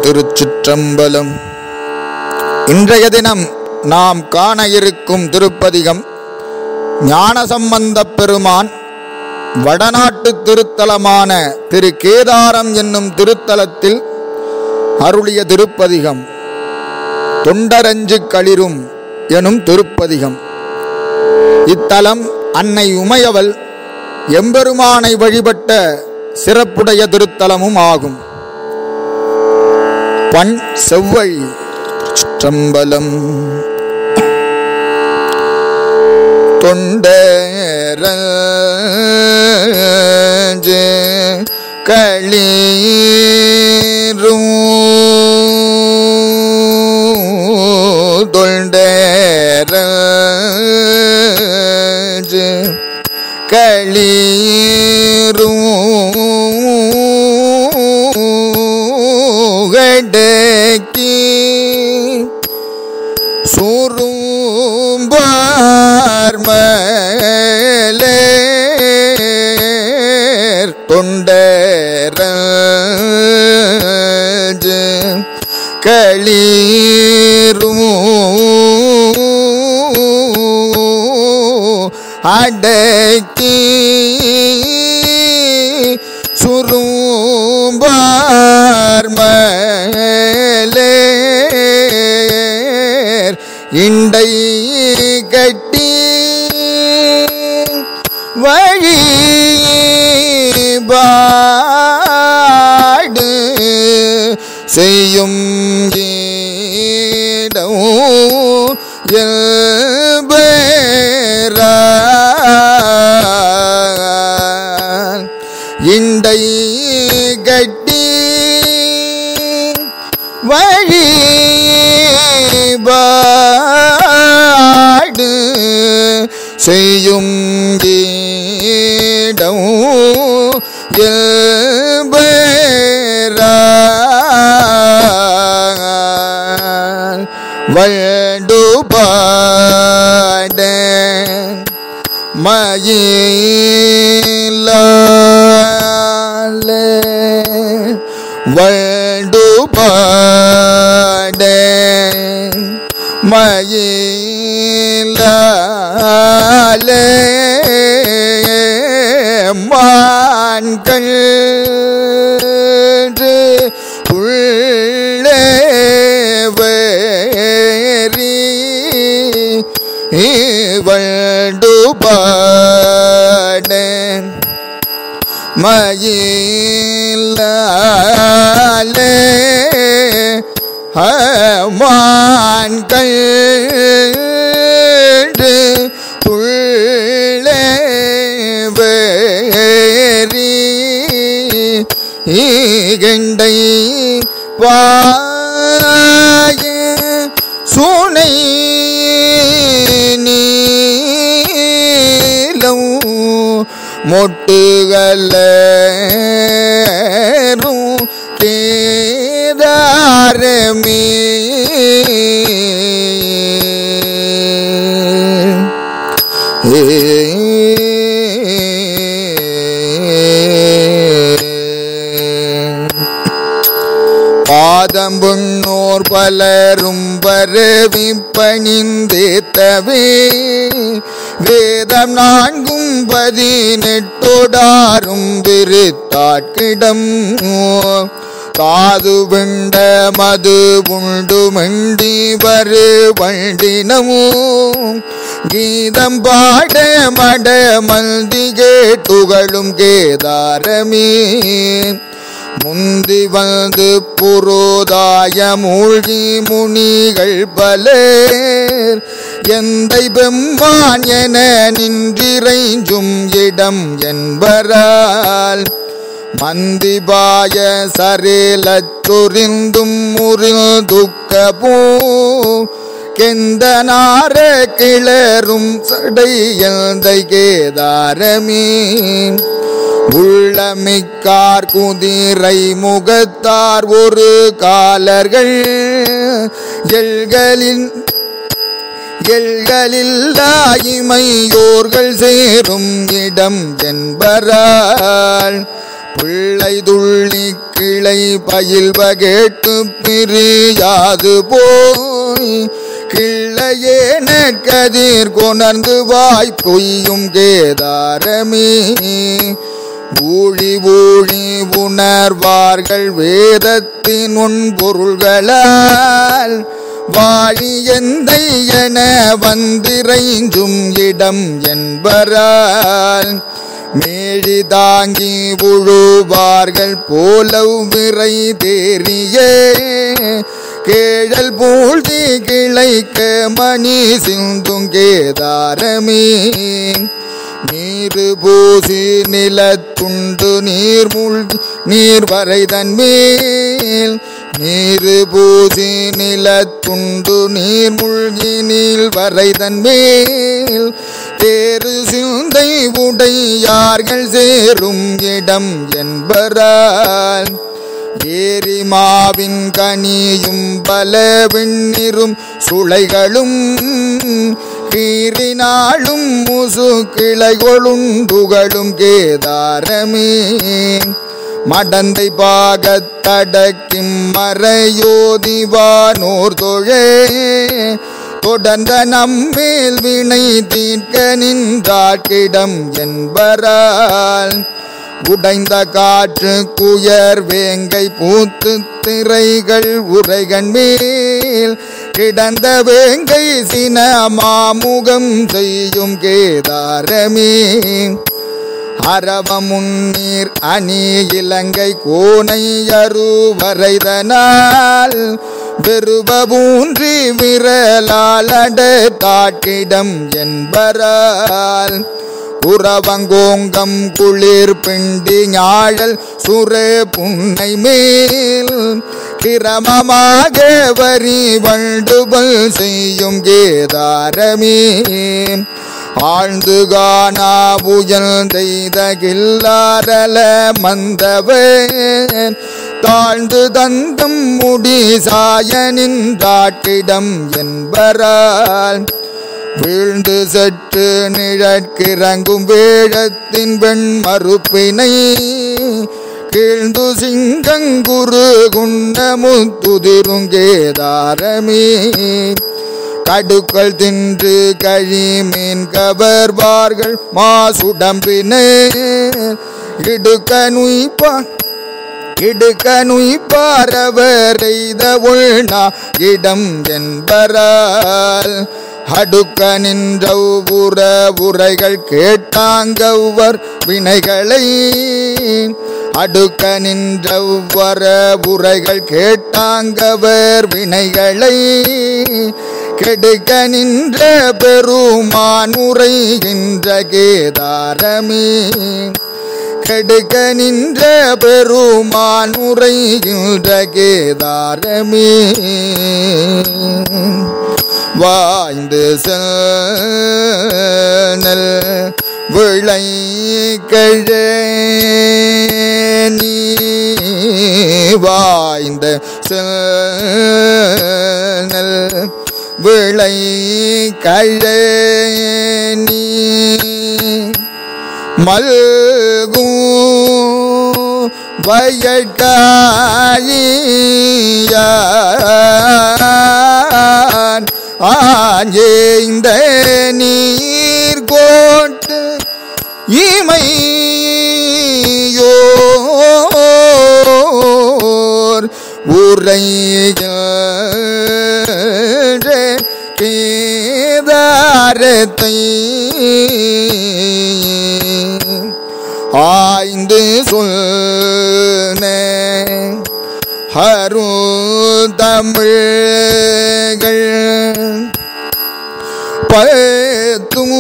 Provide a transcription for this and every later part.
திருச்சிற்றம்பலம் இன்றைய தினம் நாம் காண இருக்கும் திருப்பதிகம் ஞானசம்பந்தப் பெருமான் வடநாட்டு திருத்தலமான திரு கேதாரம் என்னும் திருத்தலத்தில் அருளிய திருப்பதிகம் தொண்டரஞ்சு களிரும் எனும் திருப்பதிகம் இத்தலம் அன்னை உமையவள் எம்பெருமானை வழிபட்ட சிறப்புடைய திருத்தலமும் ஆகும் பண் செவ்வழி சிற்றம்பலம் தொண்டரஞ்சு களீரும் தொண்டரஞ்சு களீரும் கடக்கி சுரும்பார் மலேர் தொண்டரஞ்சு களீரும் அடக்கி சுரும்பார் மலேர் இண்டை கட்டி வழி பாடு செய்யும் இடம் எல்பேரான் இண்டை கட்டி வழி பாடு செய்யும் இடம் எல்பேரான் வண்டு பாட மயிலால வண்டு பாட மயிலால மான்கள் உள்ளேவரி வண்டு பாட மயிலாலே மான்கள் துள்ளேவரி ஈகண்டை பாய சுனை நீலம் மொட்டுகளரும் கேதாரமே பாதம் புண்ணோர் பலரும் பரவி பணிந்தேத்தவே வேதம் நான்கும் பதினெட்டோடாரும் விருத்தாட்கிடம் காது விண்ட மது உண்டு மண்டி வரு வண்டினமோ கீதம் பாட மட மல்திகே துகளும் கேதாரமே முந்தி வந்து புரோதாய மூழ்கி முனிகள் பலர் எந்தை பெம்மான் என நின்றிரைஞ்சும் இடம் என்பரால் மந்திபாய சரேலச்சொரிந்தும் முறில் துக்கபோ கெந்தனார கிளரும் சடையந்தை கேதாரமே உள்ளமிக்கார் குதிரை முகத்தார் ஒரு காலர்கள் எல்களின் எல்களில்லாயிமையோர்கள் சேரும் இடம் என்பரால் பிள்ளை துள்ளி கிளை பயில்வ கேட்டு பிரியாது போய் கிள்ளையே நெற்கதிர் கொணர்ந்து வாய் பொய்யும் கேதாரமே ஊழி ஊழி உணர்வார்கள் வேதத்தின் உன்பொருள்களால் வாழி எந்தை என வந்திரைஞ்சும் இடம் என்பரால் மேழி தாங்கி உழுவார்கள் போலவ் விரை தேறிய கேழல் பூழ்த்தி கிளைக்க மணி சிந்தும் கேதாரமே நீரு பூசி நிலத்துண்டு நீர் மூழ்கி நீர் வரை தன்மேல் நீரு பூசி நிலத்துண்டு நீர் மூழ்கி நீள் வரை தன்மேல் தேரு சிந்தை உடையார்கள் சேரும் இடம் என்பரால் ஏரி மாவின் கனியும் பல வெண்ணிரும் சுளைகளும் கீறினாளும் முசு கிளைகளுண்டுகளும் கேதாரமே மடந்தை பாகத்தடக்கிம் மறையோதிவானோர் தொழே தொடர்ந்த நம்மேல் வினை தீர்க்க நின்றாக்கிடம் என்பரால் உடைந்த காற்று குயர் வேங்கை பூத்து திரைகள் உரைகண் மேல் கிடந்த வேங்கை சின மாமுகம் செய்யும் கேதாரமே அரவமுன்னீர் அணி இலங்கை கோனை அருவரைதனால் வெறுபூன்றி விரலாலட தாட்டிடம் என்பரால் உறவங்கோங்கம் குளிர் பிண்டி ஞாழல் சுர புன்னை மேல் கிரமமாக வரி வண்டுபல் செய்யும் கேதாரமே ஆழ்ந்து காணா புயல் தெய்த கில்லாரல மந்தவன் தாழ்ந்து தந்தம் முடி சாய நின்றாட்டிடம் என்பரால் வீழ்ந்து சற்று நிழற்கிறங்கும் வேழத்தின் வெண் மறுப்பினை கீழ்ந்து சிங்கங்குரு குண்டமுத்துதிரும் கேதாரமே கடுக்கள் தின்று கழி மீன் கவர்வார்கள் மாசுடம்பினே இடுக்க நுய்ப்பா இடுக்க நுய்ப்பாரவரைத உள்நா இடம் என்பரால் அடுக்க நின்ற உற உரைகள் கேட்டாங்கவர் வினைகளை அடுக்க நின்ற வர உரைகள் கேட்டாங்கவர் வினைகளை கெடுக்க நின்ற பெருமான் உரைகின்ற கேதாரமே கெடுக்க நின்ற பெருமான் உரைகின்ற கேதாரமே வாய்ந்து செல் விளை நீ வாய்ந்த செல் விளை நீ மல்கும் வயட்டாயின் ஆஞ்சேந்த நீர் கோட்டு இமையோர் உரைகின்ற கேதாரத்தை ஆய்ந்து சொன்ன ஹரு தமிழ்கள் பத்தும்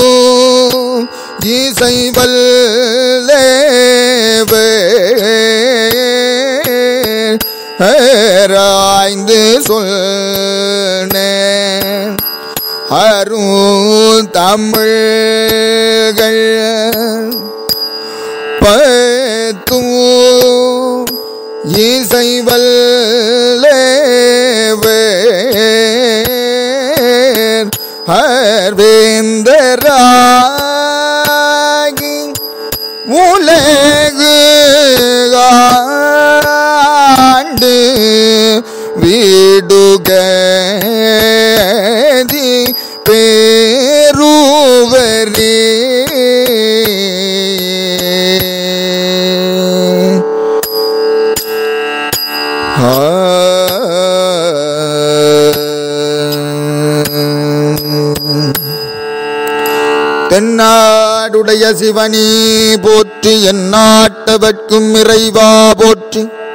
இசைவல்லேராய்ந்து சொன்ன அரு தமிழ்கள் பத்தும் இசைவல்லேர் ஹர்வேந்தராகி உலகு தென்னாடுடைய சிவனே போற்றி என் நாட்டவர்க்கும் இறைவா போற்றி